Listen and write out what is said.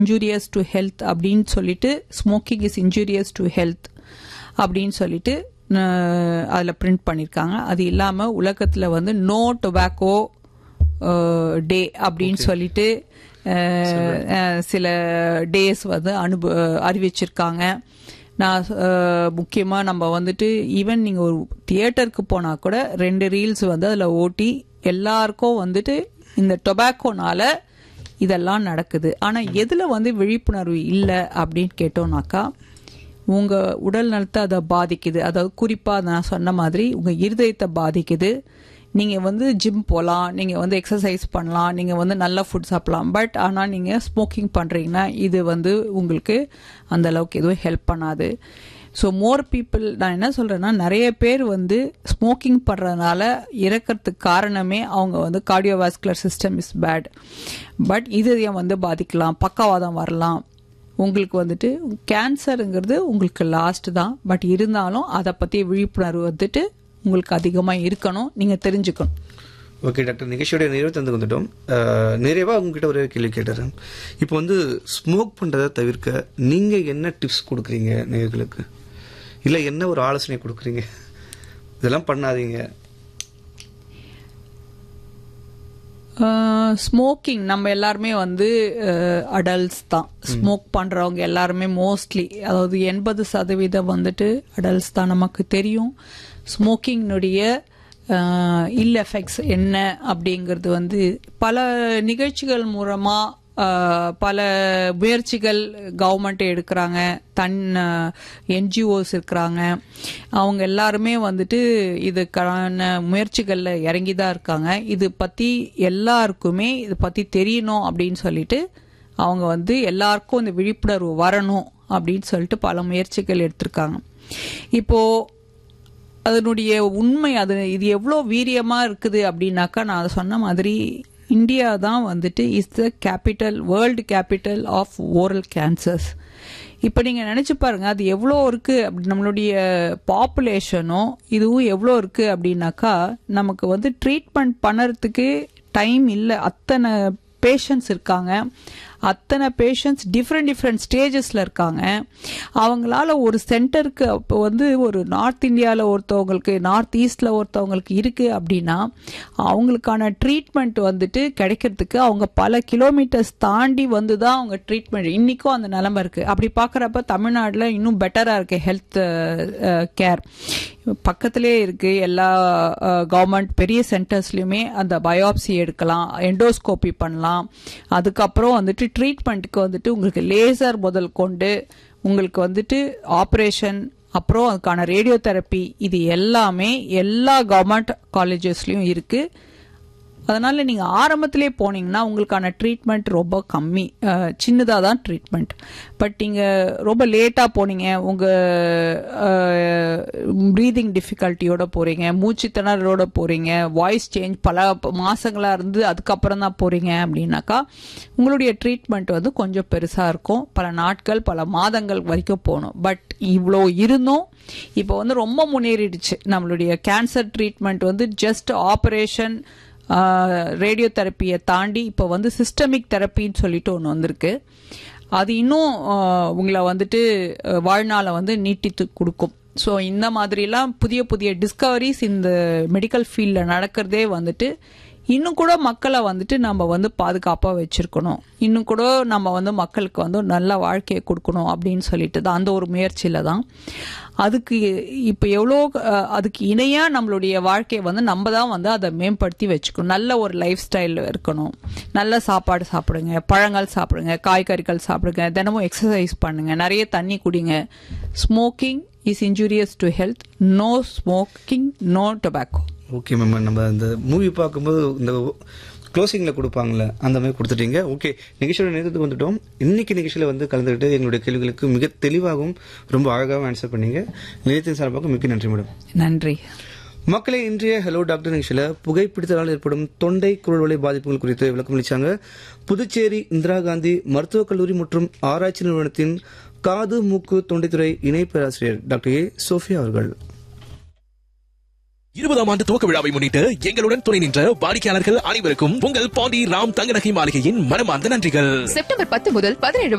injurious to health அப்படின்னு சொல்லிட்டு smoking is injurious to health அப்படின்னு சொல்லிட்டு அதில் பிரிண்ட் பண்ணியிருக்காங்க அது இல்லாமல் உலகத்தில் வந்து நோ டொபாக்கோ டே அப்படின்னு சொல்லிட்டு அஹ், அஹ், சில டேஸ் வந்து அனுப அறிவிச்சிருக்காங்க நான் முக்கியமாக நம்ம வந்துட்டு ஈவன் நீங்கள் ஒரு தியேட்டருக்கு போனால் கூட ரெண்டு ரீல்ஸ் வந்து அதில் ஓட்டி எல்லாருக்கும் வந்துட்டு இந்த டொபாக்கோனால இதெல்லாம் நடக்குது ஆனால் எதில் வந்து விழிப்புணர்வு இல்லை அப்படின்னு கேட்டோம்னாக்கா உங்கள் உடல் நலத்தை அதை பாதிக்குது அதாவது குறிப்பாக நான் சொன்ன மாதிரி உங்கள் இருதயத்தை பாதிக்குது நீங்கள் வந்து ஜிம் போகலாம் நீங்கள் வந்து எக்ஸசைஸ் பண்ணலாம் நீங்கள் வந்து நல்ல ஃபுட் சாப்பிடலாம் பட் ஆனால் நீங்கள் ஸ்மோக்கிங் பண்ணுறீங்கன்னா இது வந்து உங்களுக்கு அந்த அளவுக்கு எதுவும் ஹெல்ப் பண்ணாது ஸோ மோர் பீப்புள் நான் என்ன சொல்கிறேன்னா நிறைய பேர் வந்து ஸ்மோக்கிங் பண்ணுறதுனால இறக்கிறதுக்கு காரணமே அவங்க வந்து cardiovascular system is bad but இதயம் வந்து பாதிக்கலாம் பக்கவாதம் வரலாம் உங்களுக்கு வந்துட்டு கேன்சருங்கிறது உங்களுக்கு லாஸ்ட் தான் பட் இருந்தாலும் அதை பற்றி விழிப்புணர்வு வந்துட்டு உங்களுக்கு அதிகமாக இருக்கணும் நீங்கள் தெரிஞ்சுக்கணும் ஓகே டாக்டர் நிகழ்ச்சியோட நிறைவு தந்து வந்துட்டோம் அஹ், நிறைவா உங்ககிட்ட ஒரு கேள்வி கேட்டுறேன் இப்போ வந்து ஸ்மோக் பண்றதை தவிர்க்க நீங்க என்ன டிப்ஸ் கொடுக்குறீங்க நேயர்களுக்கு இல்ல என்ன ஒரு ஆலோசனை கொடுக்குறீங்க இதெல்லாம் பண்ணாதீங்க ஸ்மோக்கிங் நம்ம எல்லாருமே வந்து அடல்ட்ஸ் தான் ஸ்மோக் பண்ணுறவங்க எல்லாருமே மோஸ்ட்லி அதாவது எண்பது சதவீதம் வந்துட்டு அடல்ட்ஸ் தான் நமக்கு தெரியும் ஸ்மோக்கிங்னுடைய இல் எஃபெக்ட்ஸ் என்ன அப்படிங்கிறது வந்து பல நிகழ்ச்சிகள் மூலமாக ஆஹ் பல முயற்சிகள் கவர்மெண்ட் எடுக்கிறாங்க தன் என்ஜிஓஸ் இருக்கிறாங்க அவங்க எல்லாருமே வந்துட்டு இதுக்கான முயற்சிகளில் இறங்கி தான் இருக்காங்க இது பற்றி எல்லாருக்குமே இது பற்றி தெரியணும் அப்படின்னு சொல்லிட்டு அவங்க வந்து எல்லாருக்கும் இந்த விழிப்புணர்வு வரணும் அப்படின்னு சொல்லிட்டு பல முயற்சிகள் எடுத்திருக்காங்க இப்போது அதனுடைய உண்மை அது இது எவ்வளோ வீரியமாக இருக்குது அப்படின்னாக்கா நான் அதை சொன்ன மாதிரி இந்தியா தான் வந்துட்டு is the capital world capital of oral cancers இப்போ நீங்கள் நினச்சி பாருங்க அது எவ்வளோ இருக்குது அப்படி நம்மளுடைய பாப்புலேஷனும் இதுவும் எவ்வளோ இருக்குது அப்படின்னாக்கா நமக்கு வந்து ட்ரீட்மெண்ட் பண்ணுறதுக்கு டைம் இல்லை அத்தனை பேஷண்ட்ஸ் இருக்காங்க அத்தனை பேஷண்ட்ஸ் டிஃப்ரெண்ட் டிஃப்ரெண்ட் ஸ்டேஜஸில் இருக்காங்க அவங்களால ஒரு சென்டருக்கு இப்போ வந்து ஒரு நார்த் இந்தியாவில் ஒருத்தவங்களுக்கு நார்த் ஈஸ்டில் ஒருத்தவங்களுக்கு இருக்குது அப்படின்னா அவங்களுக்கான ட்ரீட்மெண்ட் வந்துட்டு கிடைக்கிறதுக்கு அவங்க பல கிலோமீட்டர்ஸ் தாண்டி வந்து தான் அவங்க ட்ரீட்மெண்ட் இன்றைக்கும் அந்த நிலமை இருக்குது அப்படி பார்க்குறப்ப தமிழ்நாட்டில் இன்னும் பெட்டராக இருக்குது ஹெல்த் கேர் பக்கத்திலே இருக்குது எல்லா கவர்மெண்ட் பெரிய சென்டர்ஸ்லையுமே அந்த பயோப்சி எடுக்கலாம் எண்டோஸ்கோபி பண்ணலாம் அதுக்கப்புறம் வந்துட்டு ட்ரீட்மெண்ட்டுக்கு வந்துட்டு உங்களுக்கு லேசர் முதல் கொண்டு உங்களுக்கு வந்துட்டு ஆப்ரேஷன் அப்புறம் அதுக்கான ரேடியோ தெரப்பி இது எல்லாமே எல்லா கவர்மெண்ட் காலேஜஸ்லையும் இருக்குது அதனால நீங்க ஆரம்பத்திலே போனீங்கன்னா உங்களுக்கான ட்ரீட்மெண்ட் ரொம்ப கம்மி சின்னதாக தான் ட்ரீட்மெண்ட் பட் நீங்க ரொம்ப லேட்டா போனீங்க உங்க ப்ரீதிங் டிஃபிகல்ட்டியோட போறீங்க மூச்சு திணறலோட போறீங்க வாய்ஸ் சேஞ்ச் பல மாசங்களா இருந்து அதுக்கப்புறம் தான் போறீங்க அப்படின்னாக்கா உங்களுடைய ட்ரீட்மெண்ட் வந்து கொஞ்சம் பெருசா இருக்கும் பல நாட்கள் பல மாதங்கள் வரைக்கும் போகணும் பட் இவ்வளோ இருந்தும் இப்போ வந்து ரொம்ப முன்னேறிடுச்சு நம்மளுடைய கேன்சர் ட்ரீட்மெண்ட் வந்து ஜஸ்ட் ஆப்ரேஷன் ரேடியோ தெரப்பியை தாண்டி இப்போ வந்து சிஸ்டமிக் தெரப்பின்னு சொல்லிட்டு ஒன்று வந்திருக்கு அது இன்னும் உங்களை வந்துட்டு வாழ்நாளை வந்து நீட்டித்து கொடுக்கும் ஸோ இந்த மாதிரிலாம் புதிய புதிய டிஸ்கவரிஸ் இந்த மெடிக்கல் ஃபீல்டில் நடக்கிறதே வந்துட்டு இன்னும் கூட மக்களை வந்துட்டு நம்ம வந்து பாதுகாப்பாக வச்சிருக்கணும் இன்னும் கூட நம்ம வந்து மக்களுக்கு வந்து நல்ல வாழ்க்கையை கொடுக்கணும் அப்படின்னு சொல்லிட்டு தான் அந்த ஒரு முயற்சியில் தான் அதுக்கு இப்போ எவ்வளோ அதுக்கு இணையாக நம்மளுடைய வாழ்க்கையை வந்து நம்ம தான் வந்து அதை மேம்படுத்தி வச்சுக்கணும் நல்ல ஒரு லைஃப் ஸ்டைல் இருக்கணும் நல்ல சாப்பாடு சாப்பிடுங்க பழங்கள் சாப்பிடுங்க காய்கறிகள் சாப்பிடுங்க தினமும் எக்ஸசைஸ் பண்ணுங்க நிறைய தண்ணி குடிங்க smoking is injurious to health no smoking no tobacco okay ma'am நம்ம அந்த மூவி பார்க்கும்போது இந்த க்ளோசிங்கில் கொடுப்பாங்களே அந்த மாதிரி கொடுத்துட்டீங்க ஓகே நிகழ்ச்சியோட நேரத்துக்கு வந்துட்டோம் இன்னைக்கு நிகழ்ச்சியில் வந்து கலந்துக்கிட்டு எங்களுடைய கேள்விகளுக்கு மிக தெளிவாகவும் ரொம்ப அழகாகவும் ஆன்சர் பண்ணீங்க நிலையத்தின் சார்பாக மிக்க நன்றி மேடம் நன்றி மக்களே இன்றைய ஹலோ டாக்டர் நிகழ்ச்சியில் புகைப்பிடித்தலால் ஏற்படும் தொண்டை குரல்வலை பாதிப்புகள் குறித்து விளக்கம் அளிச்சாங்க புதுச்சேரி இந்திரா காந்தி மருத்துவக் கல்லூரி மற்றும் ஆராய்ச்சி நிறுவனத்தின் காது மூக்கு தொண்டைத்துறை இணை பேராசிரியர் டாக்டர் ஏ சோஃபியா அவர்கள் இருபதாம் ஆண்டு துவக்க விழாவை முன்னிட்டு எங்களுடன் துணை நின்ற வாடிக்கையாளர்கள் அனைவருக்கும் உங்கள் பாண்டி ராம் தங்க நகை மாளிகையின் மனமார்ந்த நன்றிகள் செப்டம்பர் பத்து முதல் பதினேழு